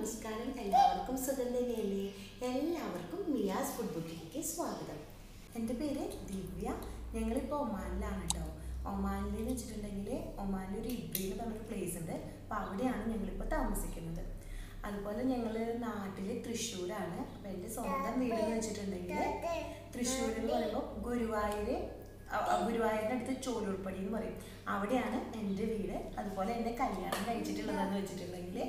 നമസ്കാരം എല്ലാവർക്കും സുഖം തന്നെയല്ലേ എല്ലാവർക്കും മിയാസ് ഫുഡ് ബുക്കിലേക്ക് സ്വാഗതം എൻ്റെ പേര് ദിവ്യ ഞങ്ങളിപ്പോൾ ഒമാനിലാണ് കേട്ടോ ഒമാനിൽ എന്ന് വെച്ചിട്ടുണ്ടെങ്കിൽ ഒമാനിൽ ഒരു ഇബ്രി എന്ന് പറഞ്ഞൊരു പ്ലേസ് ഉണ്ട് അപ്പോൾ അവിടെയാണ് ഞങ്ങളിപ്പോൾ താമസിക്കുന്നത് അതുപോലെ ഞങ്ങൾ നാട്ടിൽ തൃശ്ശൂരാണ് അപ്പോൾ എൻ്റെ സ്വന്തം വീട് എന്ന് വെച്ചിട്ടുണ്ടെങ്കിൽ തൃശ്ശൂർ എന്ന് പറയുമ്പോൾ ഗുരുവായൂർ അ- അ- ഗുരുവായൂരിൻ്റെ അടുത്ത് ചോലൂർപ്പടി എന്ന് പറയും അവിടെയാണ് എൻ്റെ വീട് അതുപോലെ എൻ്റെ കല്യാണം കഴിച്ചിട്ടുള്ളതെന്ന് വെച്ചിട്ടുണ്ടെങ്കിൽ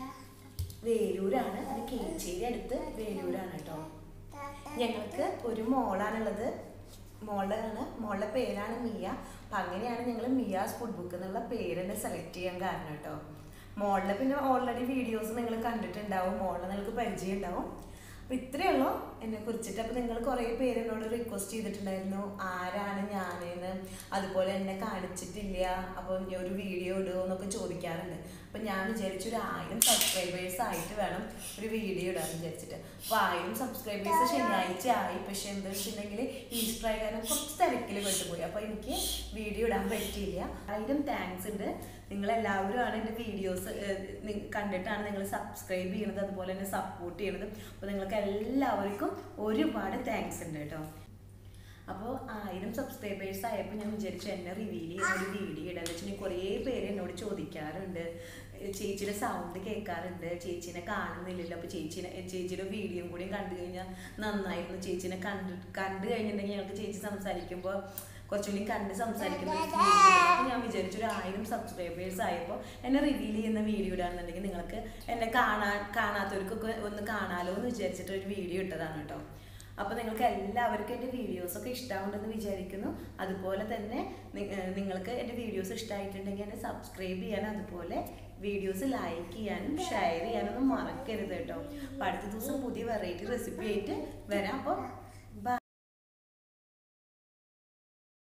വേലൂരാണ് അത് കേച്ചേരി അടുത്ത് വേലൂരാണ് കേട്ടോ ഞങ്ങൾക്ക് ഒരു മോളാണുള്ളത് മോളാണ് മോളുടെ പേരാണ് മിയ അപ്പം അങ്ങനെയാണ് ഞങ്ങൾ മിയാസ് ഫുഡ് ബുക്ക് എന്നുള്ള പേര് തന്നെ സെലക്ട് ചെയ്യാൻ കാരണം കേട്ടോ മോളിലെ പിന്നെ ഓൾറെഡി വീഡിയോസ് നിങ്ങൾ കണ്ടിട്ടുണ്ടാവും മോളിൽ നിങ്ങൾക്ക് പരിചയം ഉണ്ടാവും അപ്പം ഇത്രയേ ഉള്ളൂ എന്നെ കുറിച്ചിട്ട് അപ്പം നിങ്ങൾ കുറേ പേര് എന്നോട് റിക്വസ്റ്റ് ചെയ്തിട്ടുണ്ടായിരുന്നു ആരാണ് ഞാനെന്ന് അതുപോലെ എന്നെ കാണിച്ചിട്ടില്ല അപ്പോൾ ഇനി ഒരു വീഡിയോ ഇടുമോ എന്നൊക്കെ ചോദിക്കാറുണ്ട് അപ്പം ഞാൻ വിചാരിച്ചു ഒരു ആയിരം സബ്സ്ക്രൈബേഴ്സ് ആയിട്ട് വേണം ഒരു വീഡിയോ ഇടാൻ വിചാരിച്ചിട്ട് അപ്പോൾ ആയിരം സബ്സ്ക്രൈബേഴ്സ് ശനിയാഴ്ച ആയി പക്ഷെ എന്താ വെച്ചിട്ടുണ്ടെങ്കിൽ ഈസ്റ്റർ ആയി കാരണം കുറച്ച് തിരക്കിൽ പെട്ടുപോയി അപ്പോൾ എനിക്ക് വീഡിയോ ഇടാൻ പറ്റിയില്ല ആയിരം താങ്ക്സ് ഉണ്ട് നിങ്ങളെല്ലാവരുമാണ് എൻ്റെ വീഡിയോസ് കണ്ടിട്ടാണ് നിങ്ങൾ സബ്സ്ക്രൈബ് ചെയ്യുന്നത് അതുപോലെ തന്നെ സപ്പോർട്ട് ചെയ്യുന്നത് അപ്പോൾ നിങ്ങൾക്ക് എല്ലാവർക്കും ഒരുപാട് താങ്ക്സ് ഉണ്ട് കേട്ടോ അപ്പോൾ ആയിരം സബ്സ്ക്രൈബേഴ്സ് ആയപ്പോൾ ഞാൻ വിചാരിച്ചു എന്നെ റിവീൽ ചെയ്യുന്ന ഒരു വീഡിയോ ഇടാന്ന് വെച്ചാൽ കുറേ പേര് എന്നോട് ചോദിക്കാറുണ്ട് ഏഹ് ചേച്ചിയുടെ സൗണ്ട് കേൾക്കാറുണ്ട് ചേച്ചീനെ കാണുന്നില്ലല്ലോ അപ്പോൾ ചേച്ചീനെ ഏഹ് ചേച്ചിയുടെ വീഡിയോയും കൂടി കണ്ടു കഴിഞ്ഞാൽ നന്നായിരുന്നു ചേച്ചീനെ കണ്ട് കണ്ടു കഴിഞ്ഞിട്ടുണ്ടെങ്കിൽ ഞങ്ങൾക്ക് ചേച്ചി സംസാരിക്കുമ്പോൾ കുറച്ചുകൂടി കണ്ട് സംസാരിക്കുന്ന ഒരു feel കിട്ടും. അപ്പോൾ ഞാൻ വിചാരിച്ചു ഒരു ആയിരം സബ്സ്ക്രൈബേഴ്സ് ആയപ്പോൾ എന്നെ റിവീൽ ചെയ്യുന്ന വീഡിയോ ഇടാന്നുണ്ടെങ്കിൽ നിങ്ങൾക്ക് എന്നെ കാണാൻ കാണാത്തവർക്കൊക്കെ ഒന്ന് കാണാലോ എന്ന് വിചാരിച്ചിട്ട് ഒരു വീഡിയോ ഇട്ടതാണ് കേട്ടോ അപ്പോൾ നിങ്ങൾക്ക് എല്ലാവർക്കും എൻ്റെ വീഡിയോസൊക്കെ ഇഷ്ടമാവുണ്ടെന്ന് വിചാരിക്കുന്നു അതുപോലെ തന്നെ നി- ഏർ നിങ്ങൾക്ക് എൻ്റെ വീഡിയോസ് ഇഷ്ടമായിട്ടുണ്ടെങ്കിൽ എന്നെ സബ്സ്ക്രൈബ് ചെയ്യാനും അതുപോലെ വീഡിയോസ് ലൈക്ക് ചെയ്യാനും ഷെയർ ചെയ്യാനൊന്നും മറക്കരുത് കേട്ടോ അപ്പോൾ അടുത്ത ദിവസം പുതിയ വെറൈറ്റി റെസിപ്പി ആയിട്ട് വരാം അപ്പോൾ